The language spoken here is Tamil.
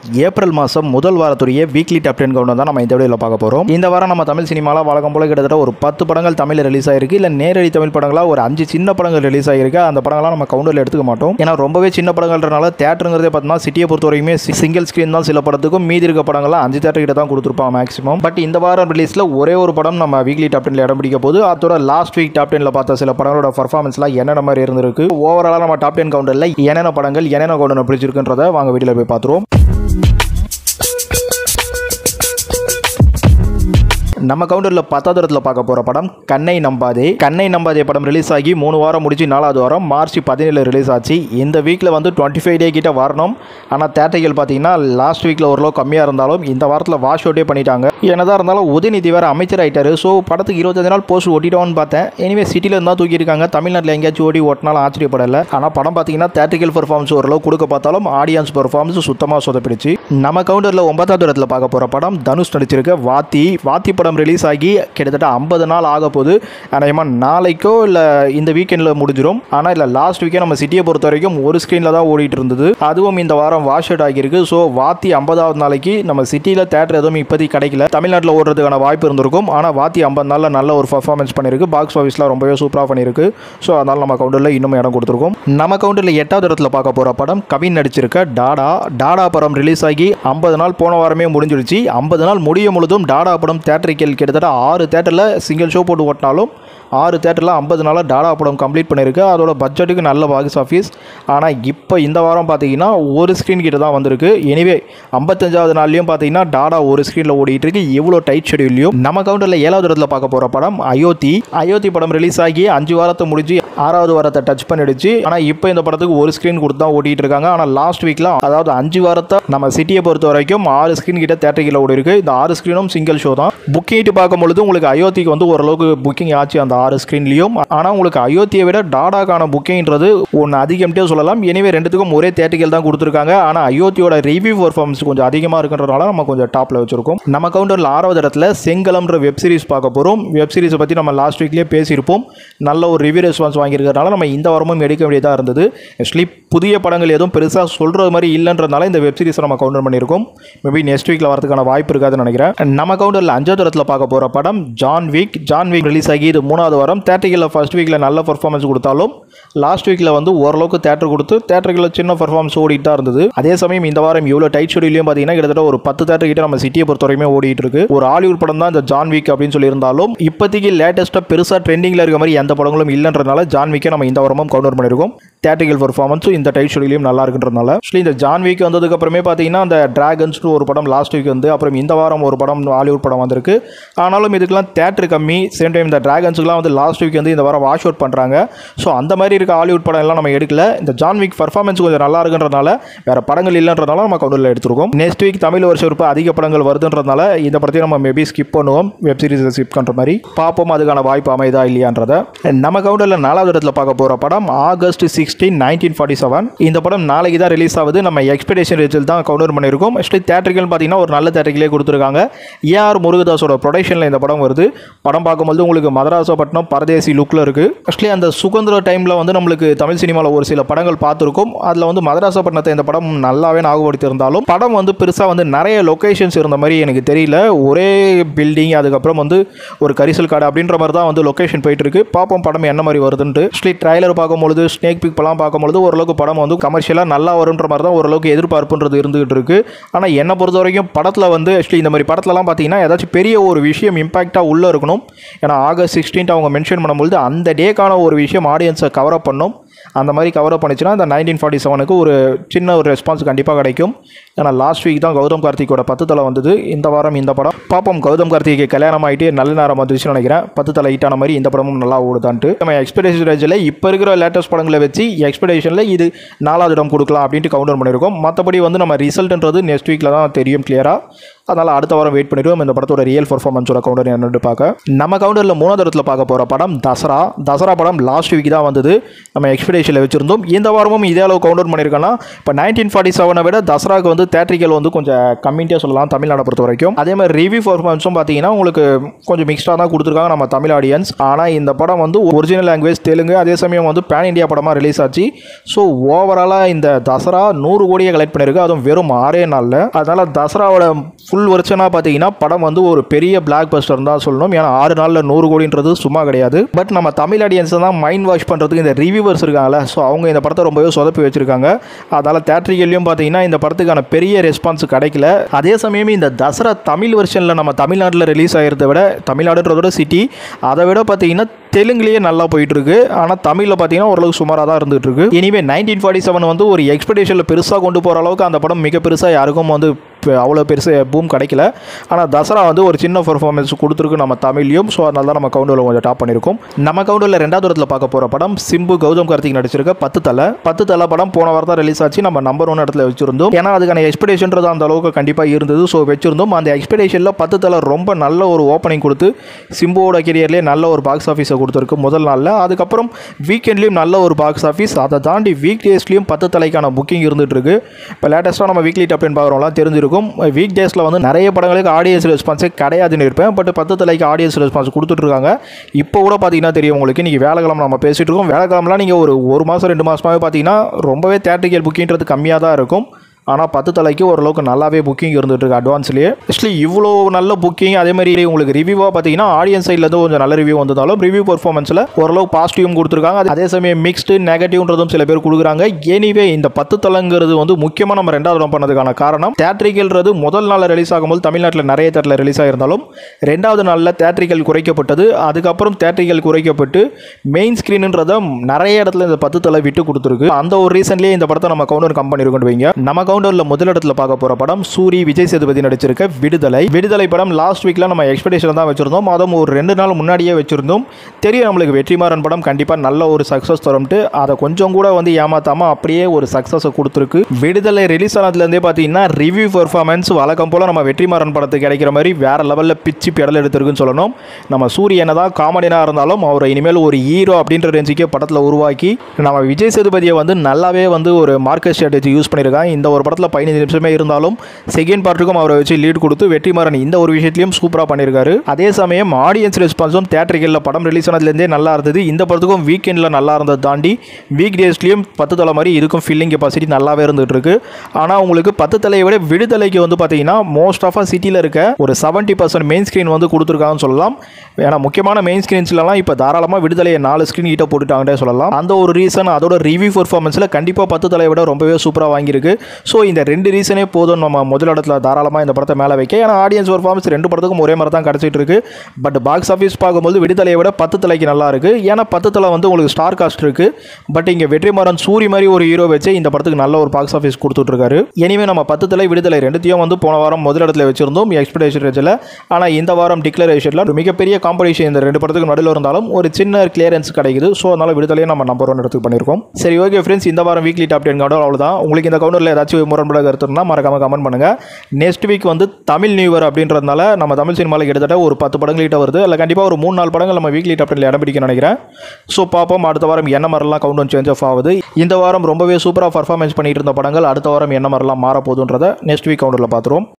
ஏப்ரல் மாதம் முதல் வாரத்துடைய வீக்லி டாப் டென் கவுண்ட் தான் நம்ம இந்த வீடியோவில் பார்க்க போகிறோம் இந்த வாரம் நம்ம தமிழ் சினிமாவில் வழக்கம் போல கிட்டத்தட்ட ஒரு பத்து படங்கள் தமிழில் ரிலீஸ் ஆயிருக்கு இல்லை நேரடி தமிழ் படங்களாக ஒரு அஞ்சு சின்ன படங்கள் ரிலீஸ் ஆகிருக்கு அந்த படங்கள்லாம் நம்ம கவுண்டரில் எடுத்துக்க மாட்டோம் ஏன்னா ரொம்பவே சின்ன படங்கள்ன்றனால தேட்டருங்கிறதே பார்த்தோம்னா சிட்டியை பொறுத்த வரைக்குமே சிங்கிள் ஸ்க்ரீன் தான் சில படத்துக்கும் மீதி இருக்க படங்கள்லாம் அஞ்சு தேட்டர் கிட்ட தான் கொடுத்துருப்பாங்க மேக்ஸிமம் பட் இந்த வாரம் ரிலீஸில் ஒரே ஒரு படம் நம்ம வீக்லி டாப் டென்ல இடம் பிடிக்க போது அதோட லாஸ்ட் வீக் டாப் டென்ல பார்த்த சில படங்களோட பர்ஃபார்மன்ஸ்லாம் என்னென்ன மாதிரி இருந்திருக்கு ஓவராலாக நம்ம டாப் டென் கவுண்டரில் என்னென்ன படங்கள் என்னென்ன கவுண்டர் பிடிச்சிருக்குன்றதை வாங்க வீட்டில் போய் பார்த்துருவோம் நம்ம கவுண்டரில் பத்தாவது இடத்துல பார்க்க போகிற படம் கண்ணை நம்பாதே கண்ணை நம்பாதே படம் ரிலீஸ் ஆகி மூணு வாரம் முடிச்சு நாலாவது வாரம் மார்ச் பதினேழு ரிலீஸ் ஆச்சு இந்த வீக்கில் வந்து டுவெண்ட்டி ஃபைவ் டே கிட்ட வரணும் ஆனால் தேட்டர்கள் பார்த்தீங்கன்னா லாஸ்ட் வீக்கில் ஓரளவு கம்மியாக இருந்தாலும் இந்த வாரத்தில் வாஷ் அவுட்டே பண்ணிட்டாங்க என்னதான் இருந்தாலும் உதயநிதி வேறு அமைச்சர் ஆயிட்டாரு ஸோ படத்துக்கு இருபத்தஞ்சு நாள் போஸ்ட் ஓட்டிட்டோன்னு பார்த்தேன் எனிவே சிட்டியில் இருந்தால் தூக்கியிருக்காங்க தமிழ்நாட்டில் எங்கேயாச்சும் ஓடி ஓட்டினாலும் ஆச்சரியப்படலை ஆனால் படம் பார்த்தீங்கன்னா தேட்டரிக்கல் பெர்ஃபார்மன்ஸ் ஓரளவு கொடுக்க பார்த்தாலும் ஆடியன்ஸ் பெர்ஃபார்மன்ஸ் சுத்தமாக சொதப்பிடுச்சு நம்ம கவுண்டரில் ஒன்பதாவது இடத்துல பார்க்க போகிற படம் தனுஷ் நடிச்சிருக்க வாத்தி வாத்தி படம் ரிலீஸ் ஆகி கிட்டத்தட்ட ஐம்பது நாள் ஆக போகுது அநேகமாக நாளைக்கோ இல்லை இந்த வீக்கெண்டில் முடிஞ்சிடும் ஆனால் இல்லை லாஸ்ட் வீக்கே நம்ம சிட்டியை பொறுத்த வரைக்கும் ஒரு ஸ்க்ரீனில் தான் ஓடிட்டு இருந்தது அதுவும் இந்த வாரம் வாஷ் அவுட் ஆகியிருக்கு ஸோ வாத்தி ஐம்பதாவது நாளைக்கு நம்ம சிட்டியில் தேட்டர் எதுவும் இப்போதைக்கு கிடைக்கல தமிழ்நாட்டில் ஓடுறதுக்கான வாய்ப்பு இருந்திருக்கும் ஆனால் வாத்தி ஐம்பது நாளில் நல்ல ஒரு பர்ஃபார்மன்ஸ் பண்ணியிருக்கு பாக்ஸ் ஆஃபீஸில் ரொம்பவே சூப்பராக பண்ணியிருக்கு ஸோ அதனால் நம்ம கவுண்டரில் இன்னும் இடம் கொடுத்துருக்கோம் நம்ம கவுண்டரில் எட்டாவது இடத்துல பார்க்க போகிற படம் கவின் நடிச்சிருக்க டாடா டாடா படம் ரிலீஸ் ஆகி ஐம்பது நாள் போன வாரமே முடிஞ்சிடுச்சு ஐம்பது நாள் முடிய முழுதும் டாடா படம் தேட்டரிக்கல் கிட்டத்தட்ட ஆறு தேட்டரில் சிங்கிள் ஷோ போட்டு ஓட்டினாலும் ஆறு தேட்டரில் ஐம்பது நாளாக டாடா படம் கம்ப்ளீட் பண்ணியிருக்கு அதோட பட்ஜெட்டுக்கு நல்ல பாக்ஸ் ஆஃபீஸ் ஆனால் இப்போ இந்த வாரம் பார்த்தீங்கன்னா ஒரு ஸ்க்ரீன் கிட்ட தான் வந்திருக்கு எனிவே ஐம்பத்தஞ்சாவது நாள்லையும் பார்த்தீங்கன்னா டாடா ஒரு ஸ்க்ரீனில் ஓடிட்டு இருக்கு எவ்வளோ டைட் ஷெடியூல்லையும் நம்ம கவுண்டரில் ஏழாவது இடத்துல பார்க்க போகிற படம் அயோத்தி அயோத்தி படம் ரிலீஸ் ஆகி அஞ்சு வாரத்தை முடிஞ்சு ஆறாவது வாரத்தை டச் பண்ணிடுச்சு ஆனால் இப்போ இந்த படத்துக்கு ஒரு ஸ்க்ரீன் கொடுத்து தான் ஓட்டிட்டு இருக்காங்க ஆனால் லாஸ்ட் வீக்கில் அதாவது அஞ்சு வாரத்தை நம்ம சிட்டியை பொறுத்த வரைக்கும் ஆறு ஸ்க்ரீன் கிட்ட தேட்டரில் ஓடி இருக்கு இந்த ஆறு ஸ்க்ரீனும் சிங்கிள் ஷோ தான் புக்கிங் பார்க்கும் பொழுது உங்களுக்கு அயோத்திக்கு வந்து ஓரளவுக்கு புக்கிங் ஆச்சு அந்த ஆறு ஸ்க்ரீன்லையும் ஆனால் உங்களுக்கு அயோத்தியை விட டாடாக்கான புக்கிங்ன்றது ஒன்று அதிகம்ட்டே சொல்லலாம் எனவே ரெண்டுத்துக்கும் ஒரே தேட்டரிகள் தான் கொடுத்துருக்காங்க ஆனால் அயோத்தியோட ரிவ்யூ பர்ஃபார்மன்ஸ் கொஞ்சம் அதிகமாக இருக்குன்றதுனால நம்ம கொஞ்சம் டாப்பில் வச்சிருக்கோம் நம்ம கவுண்டரில் ஆறாவது இடத்துல செங்கலம்ன்ற வெப் சீரிஸ் பார்க்க போகிறோம் வெப் சீரிஸை பற்றி நம்ம லாஸ்ட் வீக்லேயே பேசியிருப்போம் நல்ல ஒரு ரிவ்யூ ரெஸ்பான்ஸ் வாங்கியிருக்கிறதுனால நம்ம இந்த வாரமும் எடுக்க வேண்டியதாக இருந்தது ஆக்சுவலி புதிய படங்கள் எதுவும் பெருசாக சொல்கிறது மாதிரி இல்லைன்றதுனால இந்த வெப் சீரிஸை நம்ம கவுண்டர் பண்ணியிருக்கோம் மேபி நெக்ஸ்ட் வீக்கில் வரதுக்கான வாய்ப்பு இருக்காதுன்னு நினைக்கிறேன் நம்ம கவுண்டரில் அஞ்சாவது இடத்துல பார்க்க போகிற படம் John Wick John Wick release ஆகி இது மூணாவது வாரம் தேட்டரிகளில் ஃபர்ஸ்ட் வீக்கில் நல்ல பர்ஃபார்மன்ஸ் கொடுத்தாலும் லாஸ்ட் வீக்கில் வந்து ஓரளவுக்கு தேட்டர் கொடுத்து தேட்டர்களில் சின்ன பர்ஃபார்மன்ஸ் ஓடிட்டு தான் இருந்தது அதே சமயம் இந்த வாரம் இவ்வளோ டைட் ஷெடியூலையும் பார்த்தீங்கன்னா கிட்டத்தட்ட ஒரு பத்து தேட்டர் கிட்ட நம்ம சிட்டியை பொறுத்த வரைக்குமே ஓடிட்டு இருக்கு ஒரு ஹாலிவுட் படம் தான் இந்த ஜான் வீக் அப்படின்னு சொல்லியிருந்தாலும் இப்போதைக்கு லேட்டஸ்ட்டாக பெருசாக ட்ரெண்டிங்கில் இருக்க மாதிரி எந்த படங்களும் இல்லைன்றனால ஜான் வீக்கை நம்ம இந்த வாரமும் கவுண்டர் பண்ணியிருக்கோம் தேட்டரிக்கல் பர்ஃபார்மன்ஸும் இந்த டைட் ஷெடியூலையும் நல்லா இருக்குன்றனால ஆக்சுவலி இந்த ஜான் வீக் வந்ததுக்கு அப்புறமே பார்த்தீங்கன்னா அந்த டிராகன்ஸ்னு ஒரு படம் லாஸ்ட் வீக் வந்து அப்புறம் இந்த வாரம் ஒரு படம் ஹாலிவுட் படம் வந்திருக்கு ஆனாலும் இதுக்கெல்லாம் தேட்டர் கம்மி சேம் டைம் இந்த டிராகன்ஸுக்குலாம் வந்து லாஸ்ட் வீக் வந்து இந்த வாரம் வாஷ் அவுட் பண்ணுறாங்க ஸோ அந்த மாதிரி இருக்க ஹாலிவுட் படம் எல்லாம் நம்ம எடுக்கல இந்த ஜான் வீக் பர்ஃபார்மன்ஸ் கொஞ்சம் நல்லா இருக்குன்றதுனால வேற படங்கள் இல்லைன்றதுனால நம்ம கவுண்டரில் எடுத்துருக்கோம் நெக்ஸ்ட் வீக் தமிழ் வருஷம் இருப்ப அதிக படங்கள் வருதுன்றதுனால இந்த படத்தையும் நம்ம மேபி ஸ்கிப் பண்ணுவோம் வெப் சீரிஸை ஸ்கிப் பண்ணுற மாதிரி பார்ப்போம் அதுக்கான வாய்ப்பு அமைதா இல்லையான்றத நம்ம கவுண்டரில் நாலாவது இடத்துல பார்க்க போகிற படம் August sixteen nineteen forty seven இந்த படம் நாளைக்கு தான் ரிலீஸ் ஆகுது நம்ம எக்ஸ்பெக்டேஷன் ரிசல்ட் தான் கவுண்டர் பண்ணியிருக்கோம் ஆக்சுவலி தேட்டர்கள் பார்த்தீங்கன்னா ஒரு நல்ல தேட்டரிகளே கொடுத்துருக்காங்க ஏஆர் முருகதாஸோட ப்ரொடக்ஷனில் இந்த படம் வருது படம் பார்க்கும்போது உங்களுக்கு மதராசப்பட்டினம் பரதேசி லுக்கில் இருக்குது ஆக்சுவலி அந்த சுதந்திர டைமில் வந்து நம்மளுக்கு தமிழ் சினிமாவில் ஒரு சில படங்கள் பார்த்துருக்கோம் அதில் வந்து மதராசப்பட்டினத்தை இந்த படம் நல்லாவே ஞாபகப்படுத்தியிருந்தாலும் படம் வந்து பெருசாக வந்து நிறைய லொக்கேஷன்ஸ் இருந்த மாதிரி எனக்கு தெரியல ஒரே பில்டிங் அதுக்கப்புறம் வந்து ஒரு கரிசல் காடு அப்படின்ற மாதிரி தான் வந்து லொக்கேஷன் போயிட்டு இருக்கு பார்ப்போம் படம் என்ன மாதிரி வருதுன்ட்டு ஆக்சுவலி ட்ரைலர் பார்க்கும்பொழுது ஸ்னேக் பிக் படம் பார்க்கும்பொழுது ஓரளவுக்கு படம் வந்து கமர்ஷியலாக நல்லா வரும்ன்ற மாதிரி தான் ஓரளவுக்கு எதிர்பார்ப்புன்றது இருந்துகிட்டு இருக்கு ஆனால் என்னை பொறுத்த வரைக்கும் படத்தில் வந்து ஆக்சுவலி இந்த மாதிரி படத்துலலாம் பார்த்தீங்கன்னா ஏதாச்சும் பெரிய ஒரு விஷயம் இம்பாக்டாக உள்ளே இருக்கணும் ஏன்னா ஆகஸ்ட் சிக்ஸ்டீன்த் அவங்க மென்ஷன் பண்ணும்பொழுது அந்த டேக்கான ஒரு விஷயம் ஆடியன்ஸை கவர் அப் பண்ணும் அந்த மாதிரி கவர் அப் பண்ணிச்சுன்னா அந்த நைன்டீன் ஃபார்ட்டி செவனுக்கு ஒரு சின்ன ஒரு ரெஸ்பான்ஸ் கண்டிப்பாக கிடைக்கும் ஏன்னா லாஸ்ட் வீக் தான் கௌதம் கார்த்திக்கோட பத்து தலை வந்தது இந்த வாரம் இந்த படம் பாப்போம் கௌதம் கார்த்திகை கல்யாணம் ஆகிட்டு நல்ல நேரம் வந்துச்சுன்னு நினைக்கிறேன் பத்து தலை ஹிட்டான மாதிரி இந்த படமும் நல்லா ஓடுதான்ட்டு நம்ம எக்ஸ்பெக்டேஷன் ரேஞ்சில் இப்போ இருக்கிற லேட்டஸ்ட் படங்களை வச்சு எக்ஸ்பெக்டேஷனில் இது நாலாவது இடம் கொடுக்கலாம் அப்படின்ட்டு கவுண்டர் பண்ணியிருக்கோம் மற்றபடி வந்து நம்ம ரிசல்ட்ன்றது நெக்ஸ்ட் வீக்கில் தான் தெரியும் கிளியராக அதனால் அடுத்த வாரம் வெயிட் பண்ணிடுவோம் இந்த படத்தோட ரியல் பர்ஃபார்மன்ஸோட கவுண்டர் என்னன்னு பார்க்க நம்ம கவுண்டரில் மூணாவது இடத்துல பார்க்க போகிற படம் தசரா தசரா படம் லாஸ்ட் வீக் தான் வந்தது நம்ம எக்ஸ்பெக்டேஷனில் வச்சுருந்தோம் இந்த வாரமும் இதே அளவு கவுண்டர் பண்ணியிருக்கோன்னா இப்போ நைன்டீன் ஃபார்ட்டி செவனை விட தசராக்கு வந்து தேட்ரிக்கல் வந்து கொஞ்சம் கம்மியாக சொல்லலாம் தமிழ்நாடை பொறுத்த வரைக்கும் அதே மாதிரி ரிவ்யூ பர்ஃபார்மன்ஸும் பார்த்தீங்கன்னா உங்களுக்கு கொஞ்சம் மிக்ஸ்டாக தான் கொடுத்துருக்காங்க நம்ம தமிழ் ஆடியன்ஸ் ஆனால் இந்த படம் வந்து ஒரிஜினல் லாங்குவேஜ் தெலுங்கு அதே சமயம் வந்து பேன் இந்தியா படமாக ரிலீஸ் ஆச்சு ஸோ ஓவராலாக இந்த தசரா நூறு கோடியை கலெக்ட் பண்ணியிருக்கு அதுவும் வெறும் ஆறே நாளில் அதனால் தசராவோட ஃபுல் வருஷனாக பார்த்தீங்கன்னா படம் வந்து ஒரு பெரிய பிளாக் பஸ்டர் தான் சொல்லணும் ஏன்னா ஆறு நாளில் நூறு கோடின்றது சும்மா கிடையாது பட் நம்ம தமிழ் ஆடியன்ஸை தான் மைண்ட் வாஷ் பண்ணுறதுக்கு இந்த ரிவ்யூவர்ஸ் இருக்காங்கல்ல ஸோ அவங்க இந்த படத்தை ரொம்பவே சொதப்பி வச்சிருக்காங்க அதனால் தேட்டரிகள்லையும் பார்த்தீங்கன்னா இந்த படத்துக்கான பெரிய ரெஸ்பான்ஸ் கிடைக்கல அதே சமயம் இந்த தசரா தமிழ் வெர்ஷனில் நம்ம தமிழ்நாட்டில் ரிலீஸ் ஆகிறத விட தமிழ்நாடுன்றதோட சிட்டி அதை விட பார்த்தீங்கன்னா தெலுங்குலேயே நல்லா போயிட்டு இருக்கு ஆனால் தமிழில் பார்த்தீங்கன்னா ஓரளவுக்கு சுமாராக தான் இருந்துட்டு இருக்கு இனிமே நைன்டீன் ஃபார்ட்டி செவன் வந்து ஒரு எக்ஸ்பெக்டேஷனில் பெருசாக கொண்டு போகிற அளவுக்கு அந்த படம் மிக பெருசாக யாருக்கும் வந்து இப்போ அவ்வளோ பெருசு பூம் கிடைக்கல ஆனால் தசரா வந்து ஒரு சின்ன பர்ஃபார்மன்ஸ் கொடுத்துருக்கு நம்ம தமிழ்லையும் ஸோ அதனால தான் நம்ம கவுண்டரில் கொஞ்சம் டாப் பண்ணியிருக்கோம் நம்ம கவுண்டரில் ரெண்டாவது இடத்துல பார்க்க போகிற படம் சிம்பு கௌதம் கார்த்திக் நடிச்சிருக்க பத்து தலை பத்து தலை படம் போன வாரம் தான் ரிலீஸ் ஆச்சு நம்ம நம்பர் ஒன் இடத்துல வச்சிருந்தோம் ஏன்னா அதுக்கான எக்ஸ்பெக்டேஷன்றது அந்த அளவுக்கு கண்டிப்பாக இருந்தது ஸோ வச்சிருந்தோம் அந்த எக்ஸ்பெக்டேஷனில் பத்து தலை ரொம்ப நல்ல ஒரு ஓப்பனிங் கொடுத்து சிம்புவோட கெரியர்லேயே நல்ல ஒரு பாக்ஸ் ஆஃபீஸை கொடுத்துருக்கு முதல் நாளில் அதுக்கப்புறம் வீக்கெண்ட்லேயும் நல்ல ஒரு பாக்ஸ் ஆஃபீஸ் அதை தாண்டி வீக் டேஸ்லேயும் பத்து தலைக்கான புக்கிங் இருந்துட்டு இருக்கு இப்போ லேட்டஸ்ட்டாக நம்ம வீக்லி டாப் டென் பார்க்குறோம்லாம் தெரிஞ்சிருக்கும் வீக் டேஸில் வந்து நிறைய படங்களுக்கு ஆடியன்ஸ் ரெஸ்பான்ஸே கிடையாதுன்னு இருப்பேன் பட் பத்து தலைக்கு ஆடியன்ஸ் ரெஸ்பான்ஸ் கொடுத்துட்ருக்காங்க இப்போ கூட பார்த்தீங்கன்னா தெரியும் உங்களுக்கு இன்றைக்கி வேலைக்கிழமை நம்ம பேசிகிட்டு இருக்கோம் வேலைக்கிழமெலாம் நீங்கள் ஒரு ஒரு மாதம் ரெண்டு மாதமாகவே பார்த்தீங்கன்னா ரொம்பவே தேட்டரிக்கல் புக்கிங்கிறது கம்மியாக தான் இருக்கும் ஆனால் பத்து தலைக்கு ஓரளவுக்கு நல்லாவே புக்கிங் இருந்துட்டு இருக்கு அட்வான்ஸ்லேயே ஆக்சுவலி இவ்வளோ நல்ல புக்கிங் அதே மாதிரி உங்களுக்கு ரிவ்யூவாக பார்த்தீங்கன்னா ஆடியன்ஸ் சைட்லேருந்து கொஞ்சம் நல்ல ரிவ்யூ வந்ததாலும் ரிவ்யூ பர்ஃபார்மன்ஸில் ஓரளவு பாசிட்டிவும் கொடுத்துருக்காங்க அதே சமயம் மிக்ஸ்டு நெகட்டிவ்ன்றதும் சில பேர் கொடுக்குறாங்க எனிவே இந்த பத்து தலைங்கிறது வந்து முக்கியமாக நம்ம ரெண்டாவது இடம் பண்ணதுக்கான காரணம் தேட்ரிக்கல்ன்றது முதல் நாளில் ரிலீஸ் ஆகும்போது தமிழ்நாட்டில் நிறைய தேட்டரில் ரிலீஸ் ஆகிருந்தாலும் ரெண்டாவது நாளில் தேட்ரிக்கல் குறைக்கப்பட்டது அதுக்கப்புறம் தேட்ரிக்கல் குறைக்கப்பட்டு மெயின் ஸ்க்ரீனுன்றதை நிறைய இடத்துல இந்த பத்து தலை விட்டு கொடுத்துருக்கு அந்த ஒரு ரீசன்லேயே இந்த படத்தை நம்ம கவுண்டர் கம் பண்ணியிருக்கோம் வைங்க நம்ம கவுண்டரில் முதல் இடத்துல பார்க்க போகிற படம் சூரி விஜய் சேதுபதி நடிச்சிருக்க விடுதலை விடுதலை படம் லாஸ்ட் வீக்கில் நம்ம எக்ஸ்பெக்டேஷன் தான் வச்சிருந்தோம் அதுவும் ஒரு ரெண்டு நாள் முன்னாடியே வச்சிருந்தோம் தெரியும் நம்மளுக்கு வெற்றிமாறன் படம் கண்டிப்பாக நல்ல ஒரு சக்ஸஸ் தரும்ட்டு அதை கொஞ்சம் கூட வந்து ஏமாத்தாமல் அப்படியே ஒரு சக்ஸஸை கொடுத்துருக்கு விடுதலை ரிலீஸ் ஆனதுலேருந்தே பார்த்தீங்கன்னா ரிவ்யூ பர்ஃபார்மன்ஸ் வழக்கம் போல் நம்ம வெற்றிமாறன் படத்துக்கு கிடைக்கிற மாதிரி வேற லெவலில் பிச்சு பெடல் எடுத்திருக்குன்னு சொல்லணும் நம்ம சூரியனை தான் காமெடினாக இருந்தாலும் அவரை இனிமேல் ஒரு ஹீரோ அப்படின்ற ரேஞ்சுக்கே படத்தில் உருவாக்கி நம்ம விஜய் சேதுபதியை வந்து நல்லாவே வந்து ஒரு மார்க்கெட் ஸ்ட்ராட்டஜி யூஸ் பண்ணியிருக்காங்க இந்த ஒரு படத்தில் பதினஞ்சு நிமிஷமே இருந்தாலும் செகண்ட் பார்ட்டுக்கும் அவரை வச்சு லீட் கொடுத்து வெற்றிமாறன் இந்த ஒரு விஷயத்திலையும் சூப்பராக பண்ணியிருக்காரு அதே சமயம் ஆடியன்ஸ் ரெஸ்பான்ஸும் தேட்டரிகளில் படம் ரிலீஸ் ஆனதுலேருந்தே நல்லா இருந்தது இந்த படத்துக்கும் வீக்கெண்டில் நல்லா இருந்தது தாண்டி வீக் டேஸ்லேயும் பத்து தலை மாதிரி இதுக்கும் ஃபில்லிங் கெப்பாசிட்டி நல்லாவே இருந்துகிட்டு இருக்கு ஆனால் உங்களுக்கு பத்து தலையை விட விடுதலைக்கு வந்து பார்த்தீங்கன்னா மோஸ்ட் ஆஃப் சிட்டியில் இருக்க ஒரு செவன்ட்டி பர்சன்ட் மெயின் ஸ்க்ரீன் வந்து கொடுத்துருக்காங்கன்னு சொல்லலாம் ஏன்னா முக்கியமான மெயின் ஸ்க்ரீன்ஸ்லாம் இப்போ தாராளமாக விடுதலையை நாலு ஸ்க்ரீன் கிட்ட போட்டுட்டாங்கன்னே சொல்லலாம் அந்த ஒரு ரீசன் அதோட ரிவ்யூ பர்ஃபார்மன்ஸில் கண்டிப்பாக பத்து தலையை விட ரொம்பவே சூப்பராக வாங்கியிருக்கு ஸோ இந்த ரெண்டு ரீசனே போதும் நம்ம முதல் இடத்துல தாராளமாக இந்த படத்தை மேலே வைக்க ஏன்னா ஆடியன்ஸ் பர்ஃபார்மன்ஸ் ரெண்டு படத்துக்கும் ஒரே மாதிரி தான் கிடச்சிட்டு இருக்கு பட் பாக்ஸ் ஆஃபீஸ் பார்க்கும்போது விடுதலையை விட பத்து தலைக்கு நல்லா இருக்கு ஏன்னா பத்து தலை வந்து உங்களுக்கு ஸ்டார் காஸ்ட் இருக்கு பட் இங்கே வெற்றிமாறன் சூரி மாதிரி ஒரு ஹீரோ வச்சு இந்த படத்துக்கு நல்ல ஒரு பாக்ஸ் ஆஃபீஸ் கொடுத்துட்ருக்காரு இனிமே நம்ம பத்து தலை விடுதலை ரெண்டுத்தையும் வந்து போன வாரம் முதல் இடத்துல வச்சிருந்தோம் எக்ஸ்பெக்டேஷன் ரேஞ்சில் ஆனால் இந்த வாரம் டிக்ளரேஷனில் ஒரு மிகப்பெரிய காம்படிஷன் இந்த ரெண்டு படத்துக்கு நடுவில் இருந்தாலும் ஒரு சின்ன கிளியரன்ஸ் கிடைக்குது ஸோ அதனால விடுதலையை நம்ம நம்பர் ஒன் இடத்துக்கு பண்ணியிருக்கோம் சரி ஓகே ஃப்ரெண்ட்ஸ் இந்த வாரம் வீக்லி டாப் டென் கவுண்டர் அவ்வளோதான் உங்களுக்கு இந்த கவுண்டரில் ஏதாச்சும் முரண்பட கருத்துனா மறக்காம கமெண்ட் பண்ணுங்க நெக்ஸ்ட் வீக் வந்து தமிழ் நியூ இயர் அப்படின்றதுனால நம்ம தமிழ் சினிமாவில் கிட்டத்தட்ட ஒரு பத்து படங்கள் கிட்ட வருது அதில் கண்டிப்பாக ஒரு மூணு நாலு படங்கள் நம்ம வீக்லி டாப் டென்ல இடம் பிடிக்க நினைக்கிறேன் ஸோ பார்ப்போம் அடுத்த வாரம் என்ன மாதிரிலாம் கவுண்ட் ஒன் சேஞ்ச் ஆஃப் ஆகுது இந்த வாரம் ரொம்பவே சூப்பராக பர்ஃபார்மன்ஸ் பண்ணிட்டு இருந்த படங்கள் அடுத்த வாரம் என்ன மாதிரிலாம் மாற போகுதுன்றதை நெக்ஸ்ட் வீக் கவுண்டரில் பார்த்துருவோம்